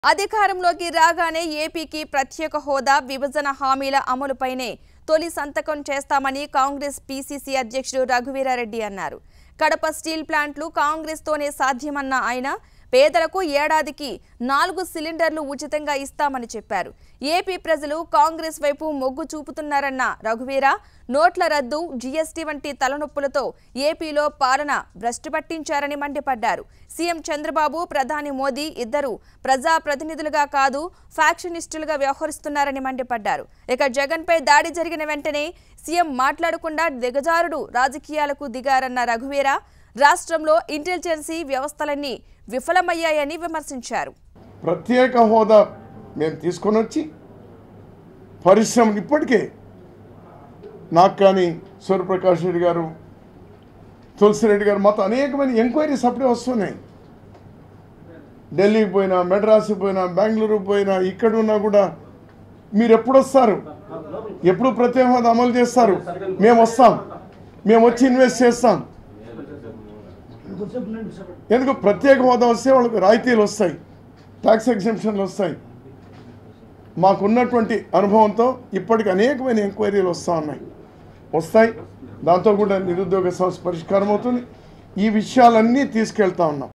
అధికారంలోకి రాగానే ఏపీకి ప్రత్యేక హోదా విభజన హామీల అమలుపైనే తొలి సంతకం చేస్తామని కాంగ్రెస్ పీసీసీ అధ్యక్షుడు రఘువీరారెడ్డి అన్నారు కడప స్టీల్ ప్లాంట్లు కాంగ్రెస్తోనే సాధ్యమన్న ఆయన పేదలకు ఏడాదికి నాలుగు సిలిండర్లు ఉచితంగా ఇస్తామని చెప్పారు ఏపీ ప్రజలు కాంగ్రెస్ వైపు మొగ్గు చూపుతున్నారన్న రఘువీర నోట్ల రద్దు జీఎస్టీ వంటి తలనొప్పులతో ఏపీలో పాలన భ్రష్టు పట్టించారని మండిపడ్డారు సీఎం చంద్రబాబు ప్రధాని మోదీ ఇద్దరు ప్రజాప్రతినిధులుగా కాదు ఫ్యాక్షనిస్టులుగా వ్యవహరిస్తున్నారని మండిపడ్డారు ఇక జగన్పై దాడి జరిగిన వెంటనే సీఎం మాట్లాడకుండా దిగజారుడు రాజకీయాలకు దిగారన్న రఘువీర రాష్ట్రంలో ఇంటెలిజెన్సీ వ్యవస్థలన్నీ విఫలమయ్యాయని విమర్శించారు ప్రత్యేక హోదా మేము తీసుకొని వచ్చి పరిశ్రమలు ఇప్పటికే నాకు కానీ సూర్యప్రకాష్ రెడ్డి గారు తులసిరెడ్డి గారు మొత్తం అనేకమైన ఎంక్వైరీస్ అప్పుడే వస్తున్నాయి ఢిల్లీకి పోయినా మెడ్రాస్కి పోయినా బెంగళూరు పోయినా ఇక్కడ ఉన్నా కూడా మీరు ఎప్పుడు వస్తారు ఎప్పుడు ప్రత్యేక హోదా అమలు చేస్తారు మేము వస్తాం మేము వచ్చి ఇన్వెస్ట్ చేస్తాం ఎందుకు ప్రత్యేక హోదా వస్తే వాళ్ళకి రాయితీలు వస్తాయి ట్యాక్స్ ఎగ్జంప్షన్లు వస్తాయి మాకున్నటువంటి అనుభవంతో ఇప్పటికి అనేకమైన ఎంక్వైరీలు వస్తూ ఉన్నాయి వస్తాయి దాంతో కూడా నిరుద్యోగ సమస్య పరిష్కారం అవుతుంది ఈ విషయాలన్నీ తీసుకెళ్తా ఉన్నాం